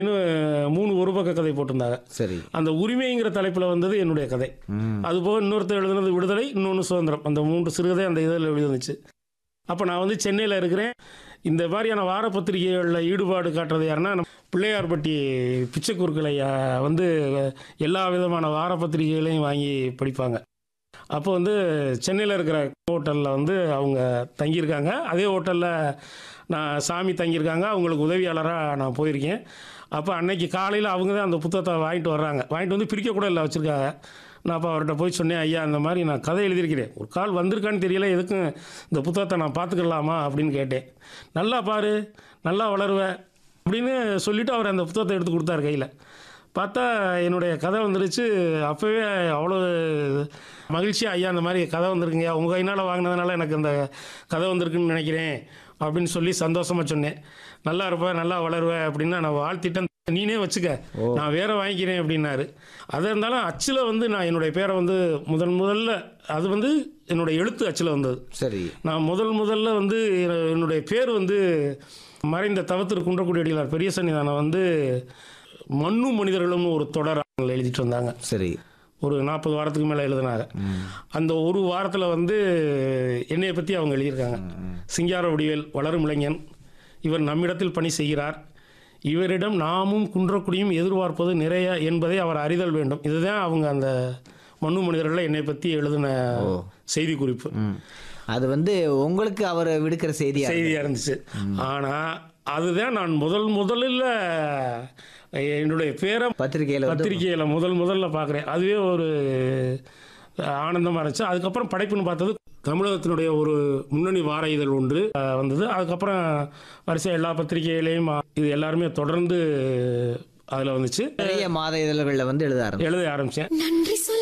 இன்னும் மூணு ஒரு பக்க கதை போட்டிருந்தாங்க சரி அந்த உரிமைங்கிற தலைப்பில் வந்தது என்னுடைய கதை அதுபோக இன்னொருத்தர் எழுதுனது விடுதலை இன்னொன்று சுதந்திரம் அந்த மூன்று சிறுகதை அந்த இதில் எழுதிருந்துச்சு அப்போ நான் வந்து சென்னையில் இருக்கிறேன் இந்த மாதிரியான வார பத்திரிகைகளில் ஈடுபாடு காட்டுறது யாருன்னா நம்ம பிள்ளையார்பட்டி பிச்சைக்குறுக்களை வந்து எல்லா விதமான வார பத்திரிகைகளையும் வாங்கி படிப்பாங்க அப்போ வந்து சென்னையில் இருக்கிற ஹோட்டலில் வந்து அவங்க தங்கியிருக்காங்க அதே ஹோட்டலில் நான் சாமி தங்கியிருக்காங்க அவங்களுக்கு உதவியாளராக நான் போயிருக்கேன் அப்போ அன்னைக்கு காலையில் அவங்க தான் அந்த புத்தகத்தை வாங்கிட்டு வர்றாங்க வாங்கிட்டு வந்து பிரிக்க கூட இல்லை வச்சுருக்காங்க நான் அப்போ அவர்கிட்ட போய் சொன்னேன் ஐயா அந்த மாதிரி நான் கதை எழுதியிருக்கிறேன் ஒரு கால் வந்திருக்கான்னு தெரியல எதுக்கும் இந்த புத்தகத்தை நான் பார்த்துக்கலாமா அப்படின்னு கேட்டேன் நல்லா பாரு நல்லா வளருவ அப்படின்னு சொல்லிவிட்டு அவர் அந்த புத்தகத்தை எடுத்து கொடுத்தாரு கையில் பார்த்தா என்னுடைய கதை வந்துருச்சு அப்போவே அவ்வளோ மகிழ்ச்சியாக ஐயா அந்த மாதிரி கதை வந்திருக்குங்க உங்கள் கையினால் வாங்கினதுனால எனக்கு அந்த கதை வந்திருக்குன்னு நினைக்கிறேன் அப்படின்னு சொல்லி சந்தோஷமாக சொன்னேன் நல்லா இருப்ப நல்லா வளருவ அப்படின்னு நான் வாழ்த்திட்டேன் நீனே வச்சுக்க நான் வேற வாங்கிக்கிறேன் அப்படின்னாரு அது இருந்தாலும் அச்சில் வந்து நான் என்னுடைய பேரை வந்து முதல் முதல்ல அது வந்து என்னுடைய எழுத்து அச்சில் வந்தது சரி நான் முதல் முதல்ல வந்து என்னுடைய பேர் வந்து மறைந்த தவத்திரு குன்றக்குடி அடிகளார் பெரிய சன்னிதானம் வந்து மண்ணும் மனிதர்களும்னு ஒரு தொடர் அவங்க எழுதிட்டு வந்தாங்க சரி ஒரு நாற்பது வாரத்துக்கு மேலே எழுதினாங்க அந்த ஒரு வாரத்தில் வந்து என்னைய பற்றி அவங்க எழுதியிருக்காங்க சிங்கார வடிவேல் வளரும் இளைஞன் இவர் நம்மிடத்தில் பணி செய்கிறார் இவரிடம் நாமும் குன்றக்குடியும் எதிர்பார்ப்பது நிறைய என்பதை அவர் அறிதல் வேண்டும் இதுதான் அவங்க அந்த மண்ணு மனிதர்களை என்னை பற்றி எழுதின செய்தி குறிப்பு ம். அது வந்து உங்களுக்கு அவர் விடுக்கிற செய்தியா செய்தியாக இருந்துச்சு ஆனால் அதுதான் நான் முதல் முதலில் என்னுடைய பேரை பத்திரிகையில வந்து பத்திரிகையில் முதல் முதல்ல பார்க்குறேன் அதுவே ஒரு ஆனந்தமாக இருந்துச்சு அதுக்கப்புறம் படைப்புன்னு பார்த்தது தமிழகத்தினுடைய ஒரு முன்னணி வார இதழ் ஒன்று அஹ், வந்தது அதுக்கப்புறம் வரிசை எல்லா பத்திரிகைகளையும் இது எல்லாருமே தொடர்ந்து அதில் வந்துச்சு நிறைய மாத இதழ்கள்ல வந்து எழுத ஆரம்பிச்சு எழுத ஆரம்பித்தேன் நன்றி சொல்